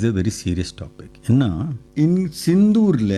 Is a very serious topic என்ன in சிந்தூரில்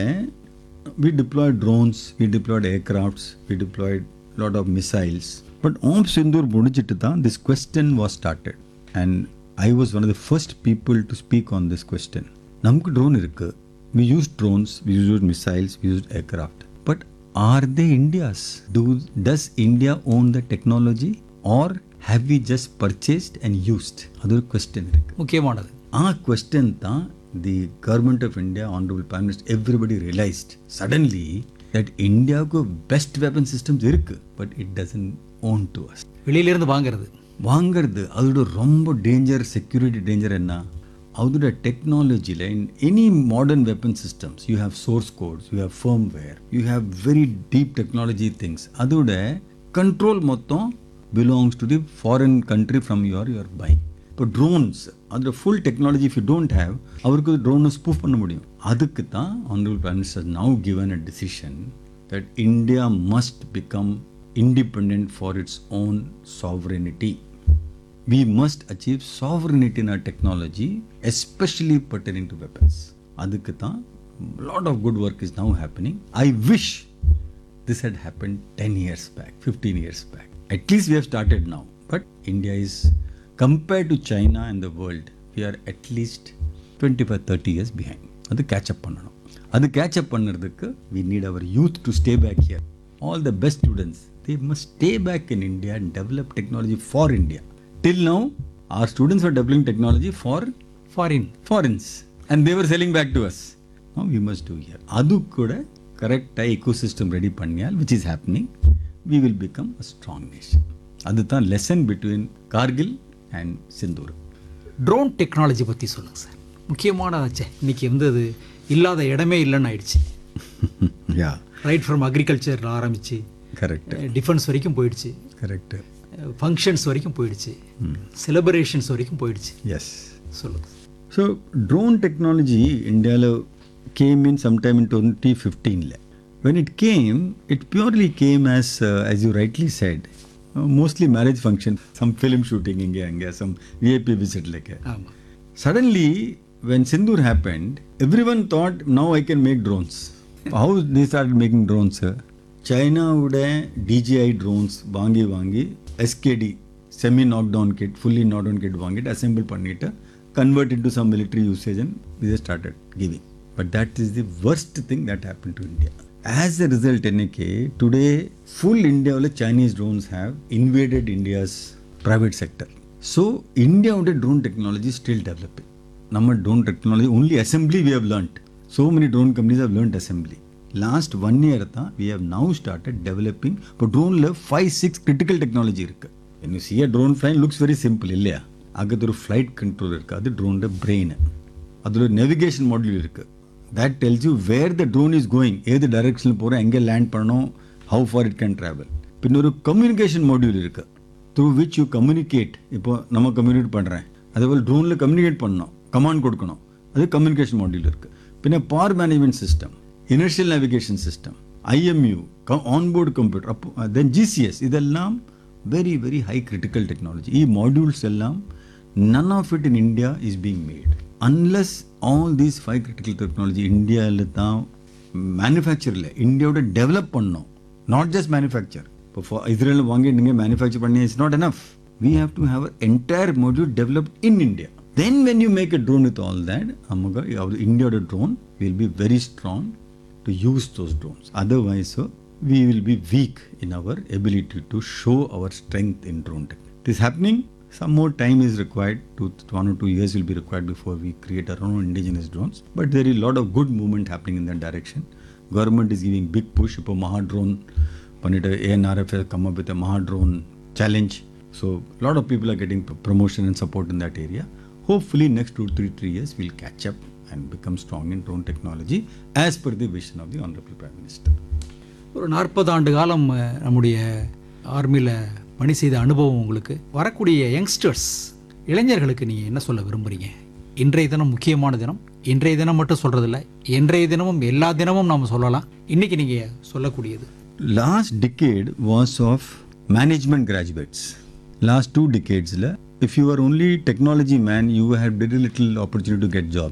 we deployed drones we deployed aircrafts we deployed lot of missiles but op Sindoor முடிச்சிட்டு தான் this question was started and i was one of the first people to speak on this question நமக்கு drone இருக்கு we used drones we used missiles we used aircraft but are they india's do does india own the technology or have we just purchased and used அது ஒரு question இருக்கு முக்கியமானது a question to the government of India honourable prime minister everybody realised suddenly that ಇಂಡಿಯಾவுக்கு best weapon systems இருக்கு but it doesn't own to us வெளியிலிருந்து வாங்குறது வாங்கிறது அதோட ரொம்ப டேஞ்சர் செக்யூரிட்டி டேஞ்சர் என்ன அதோட டெக்னாலஜியில் in any modern weapon systems you have source codes you have firmware you have very deep technology things அதோட கண்ட்ரோல் மொத்தம் belongs to the foreign country from your your by இப்போ drones அதோட full technology if you don't have அவருக்கு ட்ரோனை spoof பண்ண முடியும் அதுக்கு தான் honourable prime minister now given a decision that India must become independent for its own sovereignty. We must achieve sovereignty in our technology, especially pertaining to weapons. அதுக்கு தான் lot of good work is now happening. I wish this had happened 10 years back, 15 years back. At least we have started now. But India is, compared to China and the world, we are at least 25, 30 years behind. அது catch-up பண்ணணும் அது catch-up பண்ணுறதுக்கு we need our youth to stay back here. All the best students, they must stay back in India and develop technology for India. Till now, our students were developing technology for foreign foreigners and they were selling back to us. Now we must do here. அது கூட கரெக்டாக ecosystem ready பண்ணியால் which is happening, we will become a strong nation. அதுதான் lesson between Kargil and Sindoor drone technology பற்றி சொல்லுங்கள் sir முக்கியமானதாச்சே இன்னைக்கு வந்து அது இல்லாத இடமே இல்லைன்னு ஆயிடுச்சு யா ரைட் ஃப்ரம் அக்ரிகல்ச்சரில் ஆரம்பிச்சு கரெக்ட் டிஃபென்ஸ் வரைக்கும் போயிடுச்சு கரெக்ட் ஃபங்க்ஷன்ஸ் வரைக்கும் போயிடுச்சு செலிப்ரேஷன்ஸ் வரைக்கும் போயிடுச்சு எஸ் சொல்லுங்கள் ஸோ ட்ரோன் டெக்னாலஜி இந்தியாவில் came in sometime in twenty ஃபிஃப்டீனில் when it came it purely came as as you rightly said mostly marriage function some film shooting இங்கே அங்கே சம் விஐபி விசிட்லக்கு ஆமாம் Suddenly, when Sindur happened, everyone thought now I can make drones. How they started making drones, sir? சைனாவோட DJI drones வாங்கி வாங்கி SKD semi knock down kit fully knock down kit வாங்கிட்டு assemble பண்ணிட்டு convert into some military usage and இதை started giving but that is the worst thing that happen to India as a result என்னைக்கு today full இந்தியாவில் Chinese drones have invaded India's private sector so இந்தியாவோட drone technology still developing நம்ம drone technology only assembly we have learnt so many drone companies have learnt assembly last one year தான் we have now started developing இப்போ ட்ரோனில் five six critical technology இருக்குது என்ன சிய drone flying looks very simple இல்லையா அகத்து ஒரு flight control இருக்குது அது ட்ரோனோட பிரெயின் அதில் ஒரு நெவிகேஷன் மாடியூல் இருக்குது that tells you where the drone is going ஏது டைரக்ஷனில் போகிறோம் எங்கே லேண்ட் பண்ணணும் how far it can travel பின்ன ஒரு கம்யூனிகேஷன் மாடியூல் இருக்குது த்ரூ விச் யூ கம்யூனிகேட் இப்போ நம்ம கம்யூனிகேட் பண்ணுறேன் அதேபோல் ட்ரோனில் கம்யூனிகேட் பண்ணணும் கமாண்ட் கொடுக்கணும் அது கம்யூனிகேஷன் மாடியூல் இருக்குது பின்ன power management system inertial navigation system IMU onboard computer அப்போ தென் ஜிசிஎஸ் இதெல்லாம் very very high critical technology ಈ ಮಾಡ್ಯೂಲ್ಸ್ எல்லாம் none of it in India is being made. Unless all these five critical technology இந்தியாவில் தான் மேனுஃபேக்சரில் இந்தியாவோட develop பண்ணோம் not just manufacture இப்போ Israel வாங்கி நீங்கள் மேனுஃபேக்சர் பண்ணி it's not enough we have to have entire module develop in India then when you make a drone with all that நமக்கு our இந்தியாவோட drone will be very strong to use those drones. Otherwise, uh, we will be weak in our ability to show our strength in drone tech. It is happening. Some more time is required. Two, one or two years will be required before we create our own indigenous drones. But there is a lot of good movement happening in that direction. Government is giving big push. இப்போ Maha drone பண்ணிட்டு ANRF come up with Maha drone challenge so lot of people are getting promotion and support in that area hopefully next two three three years will catch up and become strong in drone technology as per the vision of the Honorable Prime Minister. ஒரு நாற்பது ஆண்டு காலம் அஹ், நம்முடைய ஆர்மியில் பணி செய்த அனுபவம் உங்களுக்கு வரக்கூடிய யங்ஸ்டர்ஸ் இளைஞர்களுக்கு நீங்கள் என்ன சொல்ல விரும்புகிறீங்க இன்றைய தினம் முக்கியமான தினம் இன்றைய தினம் மட்டும் சொல்கிறதில்ல இன்றைய தினமும் எல்லா தினமும் நாம் சொல்லலாம் இன்றைக்கி நீங்கள் சொல்லக்கூடியது Last decade was of management graduates. Last two decades, la, if you were only technology man, you had very little opportunity to get jobs.